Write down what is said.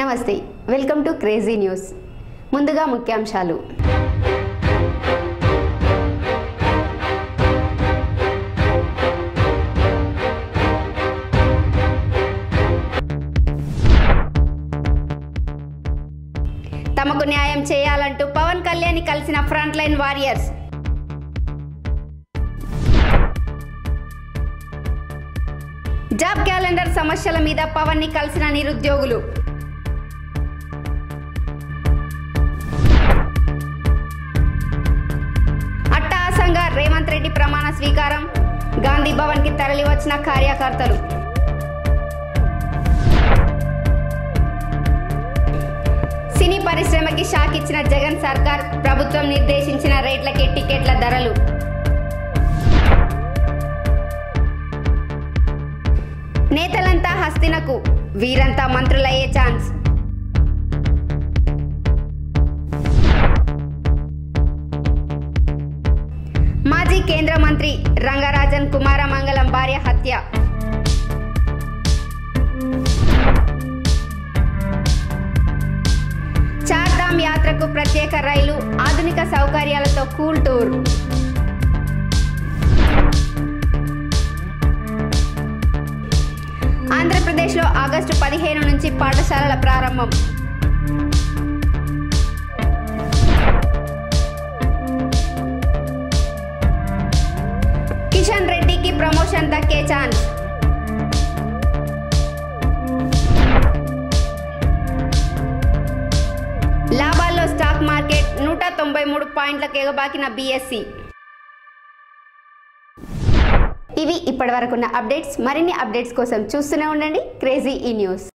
నమస్తే welcome to crazy news ముందుగా ముఖ్యాంశాలు తమకు న్యాయం చేయాలంటూ పవన్ కళ్యాణ్ కలిసిన front line warriors job calendar సమస్యల మీద పవన్ ని కలిసిన నిరుద్యోగులు అట్టహాసంగా రేవంత్ రెడ్డి ప్రమాణ స్వీకారం గాంధీ భవన్ కి తరలి వచ్చిన కార్యకర్తలు సినీ పరిశ్రమకి షాక్ ఇచ్చిన జగన్ సర్కార్ ప్రభుత్వం నిర్దేశించిన రేట్లకే టికెట్ల ధరలు నేతలంతా హస్తినకు వీరంతా మంత్రులయ్యే ఛాన్స్ మాజీ కేంద్ర మంత్రి రంగరాజన్ కుమారమంగళం భార్య హత్య చార్ధామ్ యాత్రకు ప్రత్యేక రైలు ఆధునిక సౌకర్యాలతో కూల్ టూర్ ఆంధ్రప్రదేశ్లో ఆగస్టు పదిహేను నుంచి పాఠశాలల ప్రారంభం కిషన్ రెడ్డికి ప్రమోషన్ దక్కే ఛాన్స్ లాభాల్లో స్టాక్ మార్కెట్ నూట తొంభై మూడు పాయింట్లకు ఎగబాకిన బీఎస్సీ ఇవి ఇప్పటివరకున్న అప్డేట్స్ మరిన్ని అప్డేట్స్ కోసం చూస్తూనే ఉండండి క్రేజీ ఈ న్యూస్